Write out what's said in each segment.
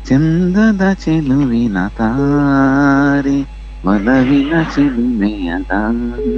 ಚಂದದ ಚೆಲುವಿನ ತಾರೆ ಒಲವಿನ ಚಿಲುಮೆಯ ದಾರಿ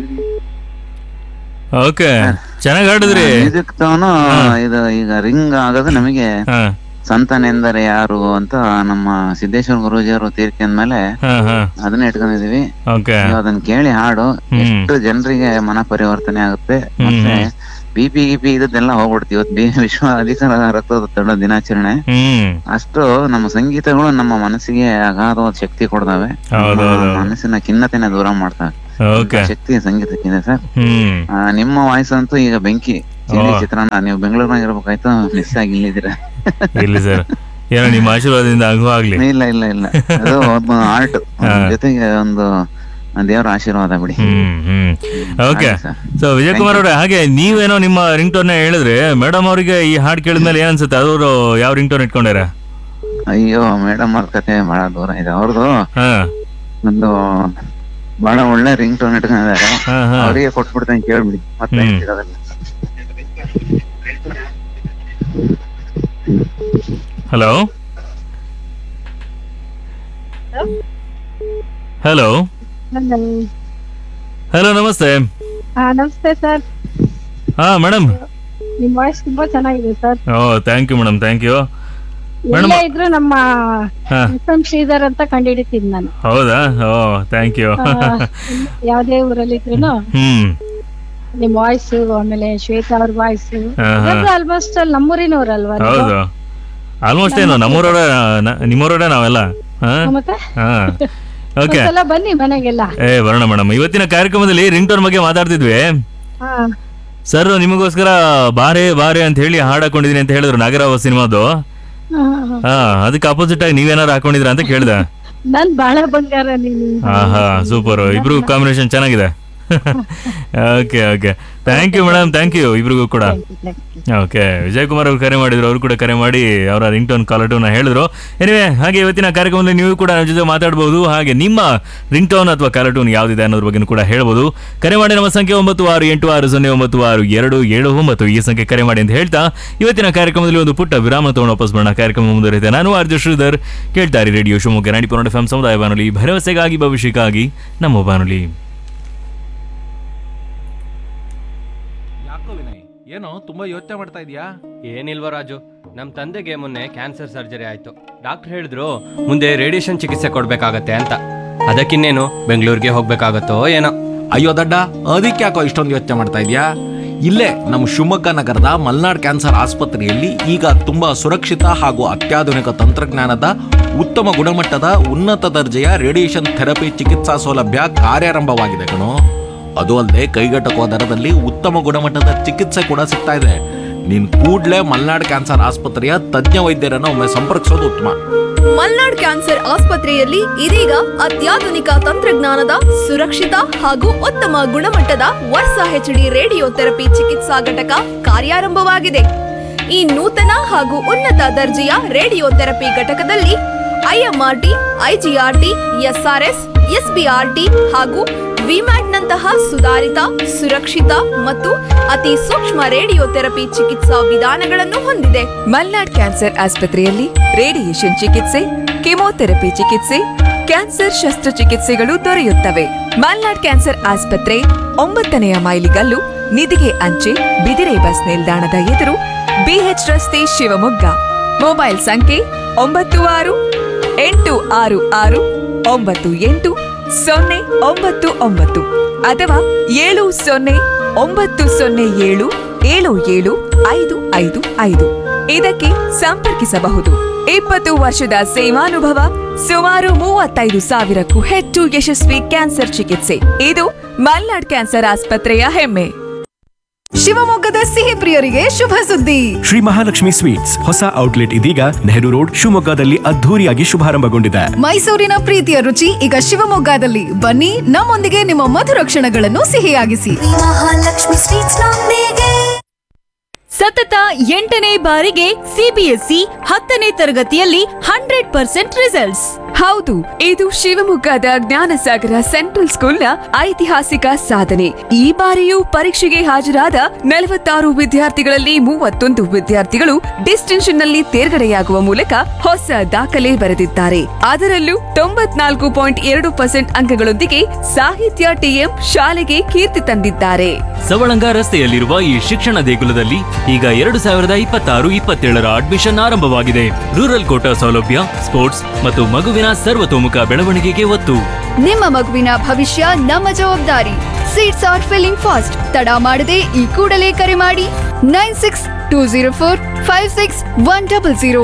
ಓಕೆ ಚೆನ್ನಾಗಿ ಹಾಡಿದ್ರಿ ಮ್ಯೂಸಿಕ್ ಟೋನು ಇದು ಈಗ ರಿಂಗ್ ಆಗೋದು ನಮಗೆ ಹಾ ಸಂತಾನೆಂದರೆ ಯಾರು ಅಂತ ನಮ್ಮ ಸಿದ್ದೇಶ್ವರ ಗುರೂಜಿ ಅವರು ತೀರ್ಕೊಂಡ್ಮೇಲೆ ಹಾ ಹಾ ಅದನ್ನ ಇಟ್ಕೊಂಡಿದೀವಿ ಓಕೆ ನೀವು ಅದನ್ನ ಕೇಳಿ ಹಾಡು ಹ್ಮ್ ಎಷ್ಟು ಜನರಿಗೆ ಮನ ಪರಿವರ್ತನೆ ಆಗುತ್ತೆ ಮತ್ತೆ ಬಿ ಪಿ ಗಿಪಿ ಇದೆಲ್ಲ ಹೋಗ್ಬಿಡ್ತೀವಿ ಇವತ್ತು ಬಿ ವಿಶ್ವ ಅಧಿಕ ರಕ್ತದೊತ್ತಡ ದಿನಾಚರಣೆ ಹ್ಮ್ ಅಷ್ಟು ನಮ್ಮ ಸಂಗೀತಗಳು ನಮ್ಮ ಮನಸ್ಸಿಗೆ ಅಗಾಧವಾದ ಶಕ್ತಿ ಕೊಡ್ತವೆ ಹೌದು, ನಮ್ಮ ಹೌದು. ಮನಸ್ಸಿನ ಖಿನ್ನತೆನ ದೂರ ಮಾಡ್ತವೆ ಓಕೆ ಶಕ್ತಿ ಸಂಗೀತಕ್ಕಿದೆ ಸರ್ ಹ್ಮ್ ಆ, ನಿಮ್ಮ ವಾಯ್ಸ್ ಅಂತೂ ಈಗ ಬೆಂಕಿ ಚಿಲ್ಲಿ ಚಿತ್ರಾನ್ನ ನೀವು ಬೆಂಗಳೂರಿನಾಗ ಇರ್ಬೇಕಾಯ್ತು ಮಿಸ್ ಆಗಿ ಇಲ್ಲಿದ್ದೀರಾ ಇಲ್ಲಿ ಸರ್ ಏನೋ ನಿಮ್ಮ ಆಶೀರ್ವಾದದಿಂದ ಹಂಗೂ ಆಗ್ಲಿ ಇಲ್ಲ ಇಲ್ಲ ಇಲ್ಲ ಅದು ಒಂದು ಆರ್ಟ್ ಜೊತೆಗೆ ಒಂದು ದೇವರ ಆಶೀರ್ವಾದ ಬಿಡಿ ಹ್ಮ್ ಹ್ಮ್ ಓಕೆ ಹಾಗೆ ಸರ್. ಸೊ ವಿಜಯ್ ಕುಮಾರ್ ಅವ್ರೆ ಹಾಗೆ ನೀವೇನೋ ನಿಮ್ಮ ರಿಂಗ್ ಟೋನ್ ಹೇಳಿದ್ರೆ ಮೇಡಮ್ ಅವರಿಗೆ ಈ ಹಾಡು ಕೇಳಿದ್ಮೇಲೆ ಏನ್ ಅನ್ಸುತ್ತೆ ಅವರು ಯಾವ ರಿಂಗ್ ಟೋನ್ ಇಟ್ಕೊಂಡಾರ ಅಯ್ಯೋ ಮೇಡಮ್ ಅವ್ರ ಕತೆ ಬಹಳ ದೂರ ಇದೆ ಅವ್ರದ್ದು ಹಾ ಒಂದು ಬಹಳ ಒಳ್ಳೆ ರಿಂಗ್ ಟೋನ್ ಇಟ್ಕೊಂಡಿದ್ದಾರೆ ಹಾ ಹಾ ಅವರಿಗೆ ಕೊಟ್ಬಿಡ್ತೇನೆ ಕೇಳ್ಬಿಡಿ ಮತ್ತೆ ಹ್ಮ್. ಸಿಗೋದಿಲ್ಲ. ಹಲೋ ಹಲೋ ಹಲೋ ನಮಸ್ತೆ ಹಾ ನಮಸ್ತೆ ಸರ್ ಹಾ ಮೇಡಮ್ ನಿಮ್ ವಾಯ್ಸ್ ತುಂಬಾ ಚೆನ್ನಾಗಿದೆ ಸರ್ ಓ thank you madam thank you Madam- ಎಲ್ಲೇ ಇದ್ರು ನಮ್ಮ ಹಾ ಎಸ್ ಎಂ ಶ್ರೀಧರ್ ಅಂತ ಕಂಡಿಡಿತೀನಿ ನಾನು ಹೌದಾ ಓ ಥ್ಯಾಂಕ್ ಯು ಆ, ಯಾವ್ದೇ ಊರಲ್ಲಿ ಇದ್ರು ಹ್ಮ್ ನಿಮ್ ವಾಯ್ಸ್ ಆಮೇಲೆ ಶ್ವೇತಾ ಅವ್ರ ವಾಯ್ಸ್ ಹಾ, ಹಾ. ಆಲ್ಮೋಸ್ಟ್ ಅಲ್ಲಿ ನಮ್ಮೂರಿನವ್ರಲ್ವಾ ನೀವು? ಹೌದು ಆಲ್ಮೋಸ್ಟ್ ಏನು ನಮ್ಮೂರವರ ನಿಮ್ಮೂರವರೇ ನಾವೆಲ್ಲ ಹಾ ಮತ್ತೆ ಹಾ ಓಕೆ ಒಂದ್ಸಲ ಬನ್ನಿ ಮನೆಗೆಲ್ಲ ಏ ಬರೋಣ ಮೇಡಮ್ ಇವತ್ತಿನ ಕಾರ್ಯಕ್ರಮದಲ್ಲಿ ರಿಂಗ್ ಟೋನ್ ಬಗ್ಗೆ ಮಾತಾಡ್ತಿದ್ವಿ ಹಾ ಸರ್ ನಿಮಗೋಸ್ಕರ ಬಾರೆ ಬಾರೆ ಅಂತ ಹೇಳಿ ಹಾಡ್ ಹಾಕೊಂಡಿದೀನಿ ಅಂತ ಹೇಳಿದ್ರು ನಾಗರಾವ ಸಿನಿಮಾದು ಹಾ, ಹಾ. ಹಾ ಅದಕ್ಕೆ ಅಪೋಸಿಟ್ ಆಗಿ ನೀವೇನಾರು ಹಾಕೊಂಡಿದ್ರ ಅಂತ ಕೇಳ್ದೆ ನಾನ್ ಬಾಳ ಬಂಗಾರ ನೀನು ಹಾ ಹಾ ಸೂಪರ್ ಇಬ್ರು ಕಾಂಬಿನೇಷನ್ ಚೆನ್ನಾಗಿದೆ okay okay thank you madam thank you ಇಬ್ರಿಗೂ ಕೂಡ ಓಕೆ ವಿಜಯ್ ಕುಮಾರ್ ಅವರು ಕರೆ ಮಾಡಿದ್ರು ಅವರು ಕೂಡ ಕರೆ ಮಾಡಿ ಅವರ ರಿಂಗ್ ಟೋನ್ ಕಾಲರ್ ಟೋನ್ ಹೇಳಿದ್ರು ಎನಿವೆ ಹಾಗೆ ಇವತ್ತಿನ ಕಾರ್ಯಕ್ರಮದಲ್ಲಿ ನೀವು ಕೂಡ ನನ್ನ ಜೊತೆ ಮಾತಾಡಬಹುದು ಹಾಗೆ ನಿಮ್ಮ ರಿಂಗ್ ಟೋನ್ ಅಥವಾ ಕಾಲರ್ ಟೋನ್ ಯಾವ್ದಿದೆ ಅನ್ನೋದ್ರ ಬಗ್ಗೆ ಕೂಡ ಹೇಳ್ಬೋದು ಕರೆ ಮಾಡಿ ನಮ್ಮ ಸಂಖ್ಯೆ ಒಂಬತ್ತು ಆರು ಎಂಟು ಆರು ಸೊನ್ನೆ ಒಂಬತ್ತು ಆರು ಎರಡು ಏಳು ಒಂಬತ್ತು ಈ ಸಂಖ್ಯೆ ಕರೆ ಮಾಡಿ ಅಂತ ಹೇಳ್ತಾ ಇವತ್ತಿನ ಕಾರ್ಯಕ್ರಮದಲ್ಲಿ ಒಂದು ಪುಟ್ಟ ವಿರಾಮ ತಗೊಂಡು ವಾಪಸ್ ಬರೋಣ ಕಾರ್ಯಕ್ರಮ ಮುಂದುವರಿತೆ ನಾನು ಆರ್ಜು ಶ್ರೀಧರ್ ಕೇಳ್ತಾರೆ ರೇಡಿಯೋ ಶಿವಮೊಗ್ಗ ನಾಡಿ ಪೊನ್ನಡ ಎಫ್ ಸಮುದಾಯ ಬಾನುಲಿ ಭರವಸೆಗಾಗಿ ಭವಿಷ್ಯಕ್ಕಾಗಿ ನಮ್ಮ ಬಾನುಲಿ ಯಾಕೋ ವಿನಯ್ ಏನೋ ತುಂಬಾ ಯೋಚನೆ ಮಾಡ್ತಾ ಇದೀಯಾ ಏನಿಲ್ವ ರಾಜು ನಮ್ಮ ತಂದೆಗೆ ಮೊನ್ನೆ ಕ್ಯಾನ್ಸರ್ ಸರ್ಜರಿ ಆಯ್ತು ಡಾಕ್ಟರ್ ಹೇಳಿದ್ರು ಮುಂದೆ ರೇಡಿಯೇಷನ್ ಚಿಕಿತ್ಸೆ ಕೊಡ್ಬೇಕಾಗತ್ತೆ ಅಂತ ಅದಕ್ಕಿನ್ನೇನು ಬೆಂಗಳೂರಿಗೆ ಹೋಗ್ಬೇಕಾಗತ್ತೋ ಏನೋ ಅಯ್ಯೋ ದಡ್ಡ ಅದಕ್ಕೆ ಯಾಕೋ ಇಷ್ಟೊಂದು ಯೋಚನೆ ಮಾಡ್ತಾ ಇದೀಯಾ ಇಲ್ಲೇ ನಮ್ಮ ಶಿವಮೊಗ್ಗ ನಗರದ ಮಲ್ನಾಡ್ ಕ್ಯಾನ್ಸರ್ ಆಸ್ಪತ್ರೆಯಲ್ಲಿ ಈಗ ತುಂಬಾ ಸುರಕ್ಷಿತ ಹಾಗೂ ಅತ್ಯಾಧುನಿಕ ತಂತ್ರಜ್ಞಾನದ ಉತ್ತಮ ಗುಣಮಟ್ಟದ ಉನ್ನತ ದರ್ಜೆಯ ರೇಡಿಯೇಷನ್ ಥೆರಪಿ ಚಿಕಿತ್ಸಾ ಸೌಲಭ್ಯ ಕಾರ್ಯಾರಂಭವಾಗಿದೆ ಕಣೋ ಅದು ಅಲ್ಲದೆ ಕೈಗೆಟಕುವ ದರದಲ್ಲಿ ಉತ್ತಮ ಗುಣಮಟ್ಟದ ಚಿಕಿತ್ಸೆ ಕೂಡ ಸಿಗ್ತಾ ಇದೆ ನೀನ್ ಕೂಡ್ಲೇ ಮಲ್ನಾಡ್ ಕ್ಯಾನ್ಸರ್ ಆಸ್ಪತ್ರೆಯ ತಜ್ಞ ವೈದ್ಯರನ್ನು ಒಮ್ಮೆ ಸಂಪರ್ಕಿಸೋದು ಉತ್ತಮ ಮಲ್ನಾಡ್ ಕ್ಯಾನ್ಸರ್ ಆಸ್ಪತ್ರೆಯಲ್ಲಿ ಇದೀಗ ಅತ್ಯಾಧುನಿಕ ತಂತ್ರಜ್ಞಾನದ ಸುರಕ್ಷಿತ ಹಾಗೂ ಉತ್ತಮ ಗುಣಮಟ್ಟದ ವರ್ಷ ಹೆಚ್ಡಿ ರೇಡಿಯೋ ಥೆರಪಿ ಚಿಕಿತ್ಸಾ ಘಟಕ ಕಾರ್ಯಾರಂಭವಾಗಿದೆ ಈ ನೂತನ ಹಾಗೂ ಉನ್ನತ ದರ್ಜೆಯ ರೇಡಿಯೋ ಥೆರಪಿ ಘಟಕದಲ್ಲಿ ಐಎಂಆರ್ಟಿ ಐಜಿಆರ್ಟಿ ಎಸ್ಆರ್ಎಸ್ ಎಸ್ಬಿಆರ್ಟಿ ಹಾಗೂ ವಿಮ್ಯಾಟ್ನಂತಹ ಸುಧಾರಿತ ಸುರಕ್ಷಿತ ಮತ್ತು ಅತಿ ಸೂಕ್ಷ್ಮ ರೇಡಿಯೋ ಥೆರಪಿ ಚಿಕಿತ್ಸಾ ವಿಧಾನಗಳನ್ನು ಹೊಂದಿದೆ ಮಲ್ನಾಡ್ ಕ್ಯಾನ್ಸರ್ ಆಸ್ಪತ್ರೆಯಲ್ಲಿ ರೇಡಿಯೇಷನ್ ಚಿಕಿತ್ಸೆ ಕೆಮೊಥೆರಪಿ ಚಿಕಿತ್ಸೆ ಕ್ಯಾನ್ಸರ್ ಶಸ್ತ್ರಚಿಕಿತ್ಸೆಗಳು ದೊರೆಯುತ್ತವೆ ಮಲ್ನಾಡ್ ಕ್ಯಾನ್ಸರ್ ಆಸ್ಪತ್ರೆ ಒಂಬತ್ತನೆಯ ಮೈಲಿಗಲ್ಲು ನಿಧಿಗೆ ಅಂಚೆ ಬಿದಿರೆ ಬಸ್ ನಿಲ್ದಾಣದ ಎದುರು ಬಿಎಚ್ ರಸ್ತೆ ಶಿವಮೊಗ್ಗ ಮೊಬೈಲ್ ಸಂಖ್ಯೆ ಒಂಬತ್ತು ಆರು ಎಂಟು ಆರು ಆರು ಒಂಬತ್ತು ಎಂಟು ಸೊನ್ನೆ ಒಂಬತ್ತು ಒಂಬತ್ತು ಅಥವಾ ಏಳು ಸೊನ್ನೆ ಒಂಬತ್ತು ಸೊನ್ನೆ ಏಳು ಏಳು ಏಳು ಐದು ಐದು ಐದು ಇದಕ್ಕೆ ಸಂಪರ್ಕಿಸಬಹುದು ಇಪ್ಪತ್ತು ವರ್ಷದ ಸೇವಾನುಭವ ಸುಮಾರು ಮೂವತ್ತೈದು ಸಾವಿರಕ್ಕೂ ಹೆಚ್ಚು ಯಶಸ್ವಿ ಕ್ಯಾನ್ಸರ್ ಚಿಕಿತ್ಸೆ ಇದು ಮಲ್ನಾಡ್ ಕ್ಯಾನ್ಸರ್ ಆಸ್ಪತ್ರೆಯ ಹೆಮ್ಮೆ ಶಿವಮೊಗ್ಗದ ಸಿಹಿ ಪ್ರಿಯರಿಗೆ ಶುಭ ಸುದ್ದಿ ಶ್ರೀ ಮಹಾಲಕ್ಷ್ಮಿ ಸ್ವೀಟ್ಸ್ ಹೊಸ ಔಟ್ಲೆಟ್ ಇದೀಗ ನೆಹರು ರೋಡ್ ಶಿವಮೊಗ್ಗದಲ್ಲಿ ಅದ್ಧೂರಿಯಾಗಿ ಶುಭಾರಂಭಗೊಂಡಿದೆ ಮೈಸೂರಿನ ಪ್ರೀತಿಯ ರುಚಿ ಈಗ ಶಿವಮೊಗ್ಗದಲ್ಲಿ ಬನ್ನಿ ನಮ್ಮೊಂದಿಗೆ ನಿಮ್ಮ ಮಧುರ ಕ್ಷಣಗಳನ್ನು ಸಿಹಿಯಾಗಿಸಿ ಸತತ ಎಂಟನೇ ಬಾರಿಗೆ ಸಿಬಿಎಸ್ಇ ಹತ್ತನೇ ತರಗತಿಯಲ್ಲಿ ಹಂಡ್ರೆಡ್ ಪರ್ಸೆಂಟ್ ರಿಸಲ್ಟ್ಸ್ ಹೌದು ಇದು ಶಿವಮೊಗ್ಗದ ಜ್ಞಾನಸಾಗರ ಸೆಂಟ್ರಲ್ ಸ್ಕೂಲ್ನ ಐತಿಹಾಸಿಕ ಸಾಧನೆ ಈ ಬಾರಿಯೂ ಪರೀಕ್ಷೆಗೆ ಹಾಜರಾದ ನಲವತ್ತಾರು ವಿದ್ಯಾರ್ಥಿಗಳಲ್ಲಿ ಮೂವತ್ತೊಂದು ವಿದ್ಯಾರ್ಥಿಗಳು ಡಿಸ್ಟಿಂಕ್ಷನ್ ನಲ್ಲಿ ತೇರ್ಗಡೆಯಾಗುವ ಮೂಲಕ ಹೊಸ ದಾಖಲೆ ಬರೆದಿದ್ದಾರೆ ಅದರಲ್ಲೂ ತೊಂಬತ್ನಾಲ್ಕು ಪಾಯಿಂಟ್ ಎರಡು ಪರ್ಸೆಂಟ್ ಅಂಕಗಳೊಂದಿಗೆ ಸಾಹಿತ್ಯ ಟಿಎಂ ಶಾಲೆಗೆ ಕೀರ್ತಿ ತಂದಿದ್ದಾರೆ ಸವಳಂಗ ರಸ್ತೆಯಲ್ಲಿರುವ ಈ ಶಿಕ್ಷಣ ದೇಗುಲದಲ್ಲಿ ಈಗ ಎರಡು ಸಾವಿರದ ಇಪ್ಪತ್ತಾರು ಇಪ್ಪತ್ತೇಳರ ಅಡ್ಮಿಷನ್ ಆರಂಭವಾಗಿದೆ ರೂರಲ್ ಕೋಟಾ ಸೌಲಭ್ಯ ಸ್ಪೋರ್ಟ್ಸ್ ಮತ್ತು ಮಗುವಿನ ಸರ್ವತೋಮುಖ ಬೆಳವಣಿಗೆಗೆ ಒತ್ತು ನಿಮ್ಮ ಮಗುವಿನ ಭವಿಷ್ಯ ನಮ್ಮ ಜವಾಬ್ದಾರಿ ಸೀಟ್ಸ್ ಆರ್ ಫಿಲ್ಲಿಂಗ್ ಫಾಸ್ಟ್ ತಡ ಮಾಡದೆ ಈ ಕೂಡಲೇ ಕರೆ ಮಾಡಿ nine six two zero four five six one double zero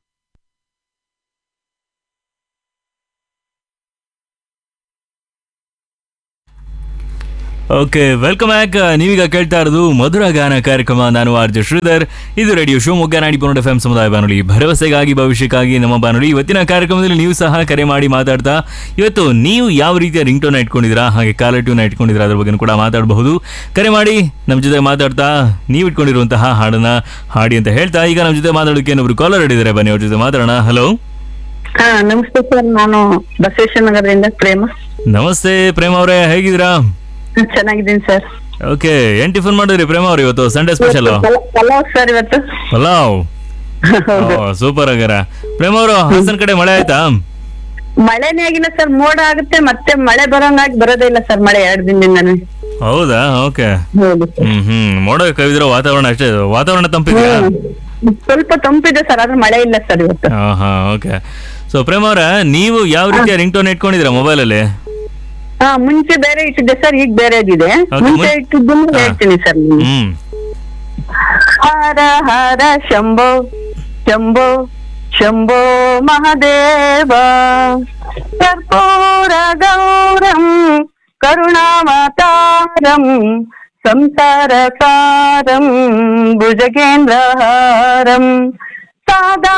okay welcome back ನೀವೀಗ ಕೇಳ್ತಾ ಇರೋದು ಮಧುರ ಗಾನ ಕಾರ್ಯಕ್ರಮ ನಾನು ಆರ್ ಜೆ ಶ್ರೀಧರ್ ಇದು ರೇಡಿಯೋ ಶಿವಮೊಗ್ಗ ನಾಡಿ ಪನ್ನಡ ಎಫ್ ಸಮುದಾಯ ಬಾನುಲಿ ಭರವಸೆಗಾಗಿ ಭವಿಷ್ಯಕ್ಕಾಗಿ ನಮ್ಮ ಬಾನುಲಿ ಇವತ್ತಿನ ಕಾರ್ಯಕ್ರಮದಲ್ಲಿ ನೀವು ಸಹ ಕರೆ ಮಾಡಿ ಮಾತಾಡ್ತಾ ಇವತ್ತು ನೀವು ಯಾವ ರೀತಿಯ ರಿಂಗ್ ಟೋನ್ ಇಟ್ಕೊಂಡಿದ್ದೀರಾ ಹಾಗೆ ಕಾಲರ್ ಟ್ಯೂನ್ ಇಟ್ಕೊಂಡಿದ್ದೀರಾ ಅದ್ರ ಬಗ್ಗೆ ಕೂಡ ಮಾತಾಡಬಹುದು ಕರೆ ಮಾಡಿ ನಮ್ಮ ಜೊತೆ ಮಾತಾಡ್ತಾ ನೀವು ಇಟ್ಕೊಂಡಿರುವಂತಹ ಹಾಡನ್ನ ಹಾಡಿ ಅಂತ ಹೇಳ್ತಾ ಈಗ ನಮ್ಮ ಜೊತೆ ಮಾತಾಡೋಕೆ ಇನ್ನೊಬ್ರು ಕಾಲರ್ ಹಿಡಿದಾರೆ ಬನ್ನಿ ಅವ್ರ ಜೊತೆ ಮಾತಾಡೋಣ ಹಲೋ ಹಾ ನಮಸ್ತೆ ಸರ್ ನಾನು ಬಸವೇಶ್ವರ ನಗರದಿಂದ ಪ್ರೇಮ ನಮಸ್ತೆ ಪ್ರೇಮ ಅವರೇ ಹೇಗಿದ್ದೀರಾ ಚೆನ್ನಾಗಿದ್ದೀನಿ ಸರ್ ಓಕೆ ಏನ್ ಟಿಫನ್ ಮಾಡಿದ್ರಿ ಪ್ರೇಮ ಅವ್ರು ಇವತ್ತು ಸಂಡೇ ಸ್ಪೆಷಲ್ ಪಲಾವ್ ಸರ್ ಇವತ್ತು ಪಲಾವ್ ಸೂಪರ್ ಆಗ್ಯಾರ ಪ್ರೇಮ ಅವರು ಹಾಸನ್ ಕಡೆ ಮಳೆ ಆಯ್ತಾ ಮಳೆನೇ ಆಗಿಲ್ಲ ಸರ್ ಮೋಡ ಆಗುತ್ತೆ ಮತ್ತೆ ಮಳೆ ಬರೋಂಗಾಗಿ ಬರೋದೇ ಇಲ್ಲ ಸರ್ ಮಳೆ ಎರಡು ದಿನದಿಂದನೇ ಹೌದಾ ಓಕೆ ಹೌದು ಹ್ಮ್ ಹ್ಮ್ ಮೋಡ ಕವಿದಿರೋ ವಾತಾವರಣ ಅಷ್ಟೇ ವಾತಾವರಣ ತಂಪಿದ್ಯಾ ಸ್ವಲ್ಪ ತಂಪಿದೆ ಸರ್ ಆದ್ರೆ ಮಳೆ ಇಲ್ಲ ಸರ್ ಇವತ್ತು ಹಾ ಹಾ ಓಕೆ ಸೊ ಪ್ರೇಮ ಅವ್ರ ನೀವು ಯಾವ ರೀತಿಯ ರಿಂಗ್ ಟೋನ್ ಇಟ್ಕೊಂಡಿದ್ದೀರಾ ಮೊಬೈಲ್ ಅಲ್ಲಿ ಹಾ ಮುಂಚೆ ಬೇರೆ ಇಟ್ಟಿದ್ದೆ ಸರ್ ಈಗ ಬೇರೆದಿದೆ Okay, ಮುಂಚೆ ಮುನ್- ಇಟ್ಟಿದ್ದನ್ನು ಹಾ. ಹೇಳ್ತೀನಿ ಸರ್ ನಿಮ್ಗೆ. ಹ್ಮ್ ಹರ ಹರ ಶಂಭೋ ಶಂಭೋ ಶಂಭೋ ಮಹದೇವ ಕರ್ಪೂರ ಗೌರಂ ಕರುಣಾವತಾರಂ ಸಂಸಾರ ಸಾರಂ ಭುಜಗೇಂದ್ರಹಾರಂ ಸಾದಾ